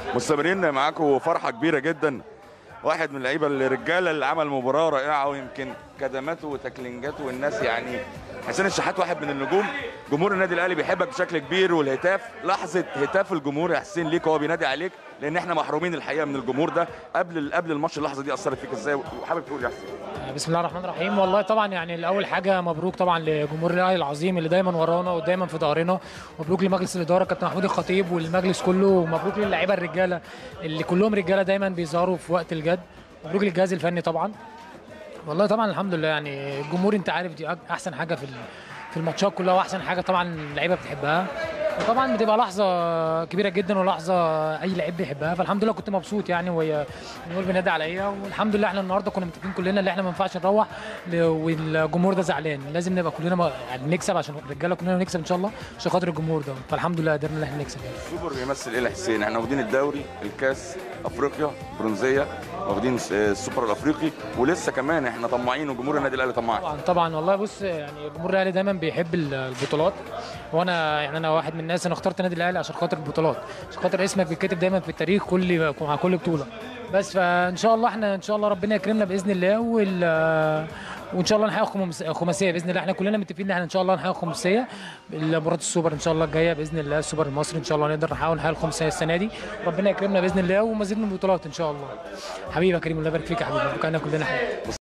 مستمرين معاكم فرحه كبيره جدا واحد من اللعيبه الرجاله اللي عمل مباراه رائعه ويمكن كدماته وتكلينجاته والناس يعني حسين الشحات واحد من النجوم جمهور النادي الاهلي بيحبك بشكل كبير والهتاف لحظه هتاف الجمهور يا حسين ليك هو بينادي عليك لان احنا محرومين الحقيقه من الجمهور ده قبل قبل الماتش اللحظه دي اثرت فيك ازاي وحابب تقول يا حسين بسم الله الرحمن الرحيم والله طبعا يعني الاول حاجه مبروك طبعا لجمهور الاهلي العظيم اللي دايما ورانا ودايما في ظهرنا مبروك لمجلس الاداره كابتن محمود الخطيب والمجلس كله ومبروك للاعيبه الرجاله اللي كلهم رجاله دايما بيظهروا في وقت الجد مبروك للجهاز الفني طبعا والله طبعا الحمد لله يعني الجمهور انت عارف دي أك- احسن حاجه في ال- في الماتشات كلها واحسن حاجه طبعا اللعيبه بتحبها وطبعا بتبقى لحظه كبيره جدا ولحظه اي لعيب بيحبها فالحمد لله كنت مبسوط يعني وهي الجمهور بينادي عليا والحمد لله احنا النهارده كنا متفقين كلنا ان احنا ما ينفعش نروح ل- والجمهور ده زعلان لازم نبقى كلنا م- يعني نكسب عشان الرجاله كلنا نكسب ان شاء الله عشان خاطر الجمهور ده فالحمد لله قدرنا ان احنا نكسب يعني. السوبر بيمثل ايه لحسين احنا واخدين الدوري الكاس افريقيا برونزيه واخدين س- السوبر الافريقي ولسه كمان احنا طماعين وجمهور النادي الاهلي طماع طبعا طبعا والله بص يعني الجمهور الاهلي دايما بيحب ال- البطولات وانا يعني انا واحد من الناس انا اخترت النادي الاهلي عشان خاطر البطولات عشان خاطر اسمك بيتكتب دايما في التاريخ كل مع كل بطوله بس فان شاء الله احنا ان شاء الله ربنا يكرمنا باذن الله وال وان شاء الله نحقق خمس- خماسيه باذن الله احنا كلنا متفقين ان احنا ان شاء الله نحقق خماسيه مباراه السوبر ان شاء الله الجايه باذن الله السوبر المصري ان شاء الله نقدر نحاول نحقق الخماسيه السنه دي ربنا يكرمنا باذن الله ومزيد من البطولات ان شاء الله حبيبي يا كريم الله يبارك فيك يا حبيبي كلنا كلنا حبيبي